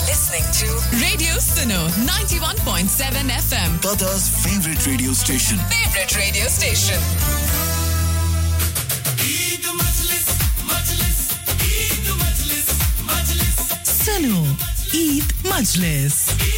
listening to Radio Suno 91.7 FM. Qatar's favorite radio station. Favorite radio station. Suno Eid Majlis.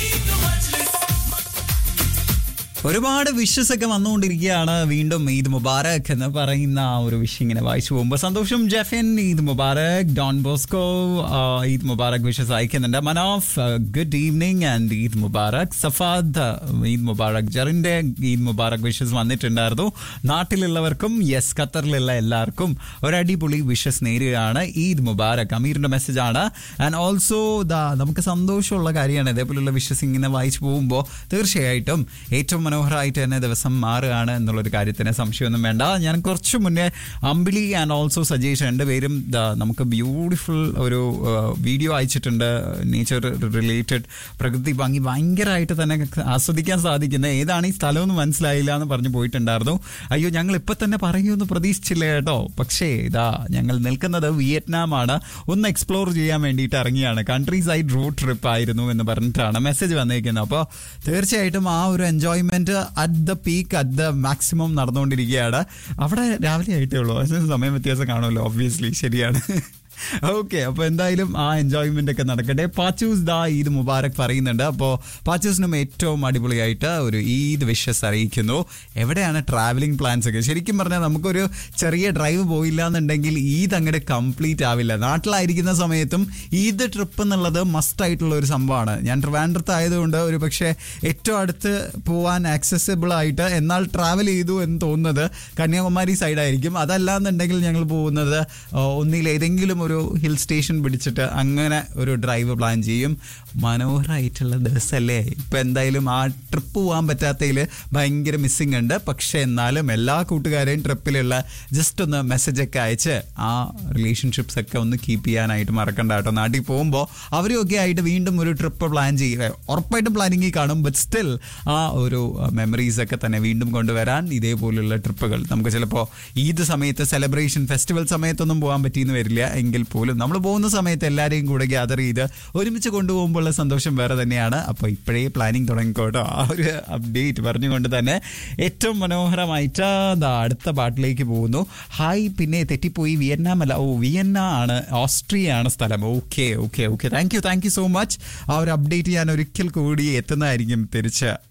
ഒരുപാട് wishes ഒക്കെ വന്നുകൊണ്ടിരിക്കുകയാണ് വീണ്ടും ഈദ് മുബാറക് എന്ന് പറയുന്ന ആ ഒരു വിഷ് ഇങ്ങനെ വായിച്ചു പോകുമ്പോൾ സന്തോഷം ജെഫിൻ ഈദ് മുബാറക് ഡോൺ ബോസ്കോ ആ, ഈദ് മുബാറക് വിഷസ് അയക്കുന്നുണ്ട് Manaf good evening and Eid മുബാറക് സഫാദ് ഈദ് മുബാറക് ജറിന്റെ ഈദ് മുബാറക് വിഷസ് വന്നിട്ടുണ്ടായിരുന്നു നാട്ടിലുള്ളവർക്കും യെസ് ഖത്തറിലുള്ള എല്ലാവർക്കും ഒരടിപൊളി വിഷസ് നേരുകയാണ് ഈദ് മുബാറക് അമീറിന്റെ മെസ്സേജ് ആണ് ആൻഡ് ഓൾസോ ദാ നമുക്ക് സന്തോഷമുള്ള കാര്യമാണ് ഇതേപോലുള്ള വിഷസ് ഇങ്ങനെ വായിച്ചു പോകുമ്പോൾ തീർച്ചയായിട്ടും ഏറ്റവും മനോഹരമായിട്ട് തന്നെ ദിവസം മാറുകയാണ് എന്നുള്ളൊരു കാര്യത്തിന് സംശയമൊന്നും വേണ്ട ഞാൻ കുറച്ച് മുന്നേ അമ്പിളി ആൻഡ് ഓൾസോ സജീഷ് രണ്ടുപേരും ദാ നമുക്ക് ബ്യൂട്ടിഫുൾ ഒരു വീഡിയോ അയച്ചിട്ടുണ്ട് നേച്ചർ റിലേറ്റഡ് പ്രകൃതി ഭംഗി ഭയങ്കരമായിട്ട് തന്നെ ആസ്വദിക്കാൻ സാധിക്കുന്ന ഏതാണ് ഈ സ്ഥലമെന്ന് മനസ്സിലായില്ല എന്ന് പറഞ്ഞു പോയിട്ടുണ്ടായിരുന്നു അയ്യോ ഞങ്ങൾ ഇപ്പൊ തന്നെ പറയുമെന്ന് പ്രതീക്ഷിച്ചില്ല കേട്ടോ പക്ഷേ ഇതാ ഞങ്ങൾ നിൽക്കുന്നത് വിയറ്റ്നാമാണ് ഒന്ന് എക്സ്പ്ലോർ ചെയ്യാൻ വേണ്ടിയിട്ട് ഇറങ്ങിയാണ് കൺട്രി സൈഡ് റൂട്ട് ട്രിപ്പ് ആയിരുന്നു എന്ന് പറഞ്ഞിട്ടാണ് മെസ്സേജ് വന്നിരിക്കുന്നത് അപ്പോൾ തീർച്ചയായിട്ടും ആ ഒരു enjoyment at the peak at the maximum നടന്നുകൊണ്ടിരിക്കുകയാണ് അവിടെ രാവിലെ ആയിട്ടേ ഉള്ളൂ അതിന് സമയം വ്യത്യാസം കാണുമല്ലോ ഒബ്വിയസ്ലി ശരിയാണ് ഓക്കെ അപ്പോൾ എന്തായാലും ആ എൻജോയ്മെന്റ് ഒക്കെ നടക്കട്ടെ പാച്ചൂസ് ദാ ഈദ് മുബാറക് പറയുന്നുണ്ട് അപ്പോൾ പാച്ചൂസിനും ഏറ്റവും അടിപൊളിയായിട്ട് ഒരു ഈദ് വിഷസ് അറിയിക്കുന്നു എവിടെയാണ് ട്രാവലിംഗ് പ്ലാൻസ് ഒക്കെ ശരിക്കും പറഞ്ഞാൽ നമുക്കൊരു ചെറിയ ഡ്രൈവ് പോയില്ല എന്നുണ്ടെങ്കിൽ ഈദ് അങ്ങോട്ട് കംപ്ലീറ്റ് ആവില്ല നാട്ടിലായിരിക്കുന്ന സമയത്തും ഈദ് ട്രിപ്പ് എന്നുള്ളത് മസ്റ്റ് ആയിട്ടുള്ള ഒരു സംഭവമാണ് ഞാൻ ട്രിവാൻഡ്രത്ത് ആയതുകൊണ്ട് ഒരു പക്ഷേ ഏറ്റവും അടുത്ത് പോവാൻ ആക്സസിബിൾ ആയിട്ട് എന്നാൽ ട്രാവൽ ചെയ്തു എന്ന് തോന്നുന്നത് കന്യാകുമാരി സൈഡായിരിക്കും അതല്ല എന്നുണ്ടെങ്കിൽ ഞങ്ങൾ പോകുന്നത് ആ, ഒന്നിൽ ഏതെങ്കിലും ഒരു ഹിൽ സ്റ്റേഷൻ പിടിച്ചിട്ട് അങ്ങനെ ഒരു ഡ്രൈവ് പ്ലാൻ ചെയ്യും മനോഹരമായിട്ടുള്ള ദിവസമല്ലേ ഇപ്പം എന്തായാലും ആ ട്രിപ്പ് പോകാൻ പറ്റാത്തതിൽ ഭയങ്കര മിസ്സിംഗ് ഉണ്ട് പക്ഷെ എന്നാലും എല്ലാ കൂട്ടുകാരെയും ട്രിപ്പിലുള്ള ജസ്റ്റ് ഒന്ന് മെസ്സേജ് ഒക്കെ അയച്ച് ആ റിലേഷൻഷിപ്സ് ഒക്കെ ഒന്ന് കീപ്പ് ചെയ്യാനായിട്ട് മറക്കണ്ട കേട്ടോ നാട്ടിൽ പോകുമ്പോൾ അവരും ഒക്കെ ആയിട്ട് വീണ്ടും ഒരു ട്രിപ്പ് പ്ലാൻ ചെയ്യുക ഉറപ്പായിട്ടും പ്ലാനിങ്ങിൽ കാണും ബട്ട് സ്റ്റിൽ ആ ഒരു മെമ്മറീസ് ഒക്കെ തന്നെ വീണ്ടും കൊണ്ടുവരാൻ ഇതേപോലുള്ള ട്രിപ്പുകൾ നമുക്ക് ചിലപ്പോൾ ഈദ് സമയത്ത് സെലിബ്രേഷൻ ഫെസ്റ്റിവൽ സമയത്തൊന്നും പോകാൻ പറ്റിയെന്ന് വരില്ല എങ്കിൽ പോലും നമ്മൾ പോകുന്ന സമയത്ത് എല്ലാവരെയും കൂടെ ഗ്യാദർ ചെയ്ത് ഒരുമിച്ച് കൊണ്ടുപോകുമ്പോഴുള്ള സന്തോഷം വേറെ തന്നെയാണ് അപ്പോൾ ഇപ്പോഴേ പ്ലാനിങ് തുടങ്ങിക്കോട്ടോ ആ ഒരു അപ്ഡേറ്റ് പറഞ്ഞുകൊണ്ട് തന്നെ ഏറ്റവും മനോഹരമായിട്ട് ദാ അടുത്ത പാട്ടിലേക്ക് പോകുന്നു ഹായ് പിന്നെ തെറ്റിപ്പോയി വിയറ്റ്നാം അല്ല ഓ വിയന്ന ആണ് ഓസ്ട്രിയ ആണ് സ്ഥലം okay okay okay thank you thank you so much ആ ഒരു അപ്ഡേറ്റ് ഞാൻ ഒരിക്കൽ കൂടി എത്തുന്നതായിരിക്കും തിരിച്ച്